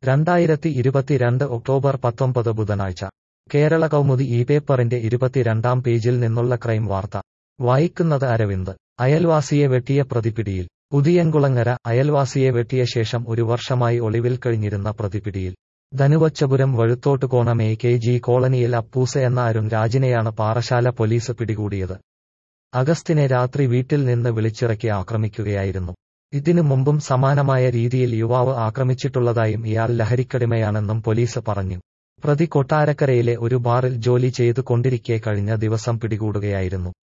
രണ്ടായിരത്തി ഇരുപത്തിരണ്ട് ഒക്ടോബർ പത്തൊമ്പത് ബുധനാഴ്ച കേരള കൗമുദി ഈ പേപ്പറിന്റെ ഇരുപത്തിരണ്ടാം പേജിൽ നിന്നുള്ള ക്രൈം വാർത്ത വായിക്കുന്നത് അരവിന്ദ് അയൽവാസിയെ വെട്ടിയ പ്രതിപിടിയിൽ പുതിയൻകുളങ്ങര അയൽവാസിയെ വെട്ടിയ ശേഷം ഒരു വർഷമായി ഒളിവിൽ കഴിഞ്ഞിരുന്ന പ്രതിപിടിയിൽ Dhanuvachapuram Vazhuthottukonam A K G കോളനിയിൽ അപ്പൂസ് എന്ന അരുൺ രാജിനെയാണ് പാറശാല പോലീസ് പിടികൂടിയത് അഗസ്റ്റിനെ രാത്രി വീട്ടിൽ നിന്ന് വിളിച്ചിറക്കി ആക്രമിക്കുകയായിരുന്നു ഇതിനു മുമ്പും സമാനമായ രീതിയിൽ യുവാവ് ആക്രമിച്ചിട്ടുള്ളതായും ഇയാൾ ലഹരിക്കടിമയാണെന്നും പോലീസ് പറഞ്ഞു പ്രതി കൊട്ടാരക്കരയിലെ ഒരു ബാറിൽ ജോലി ചെയ്തു കൊണ്ടിരിക്കെ കഴിഞ്ഞ ദിവസം പിടികൂടുകയായിരുന്നു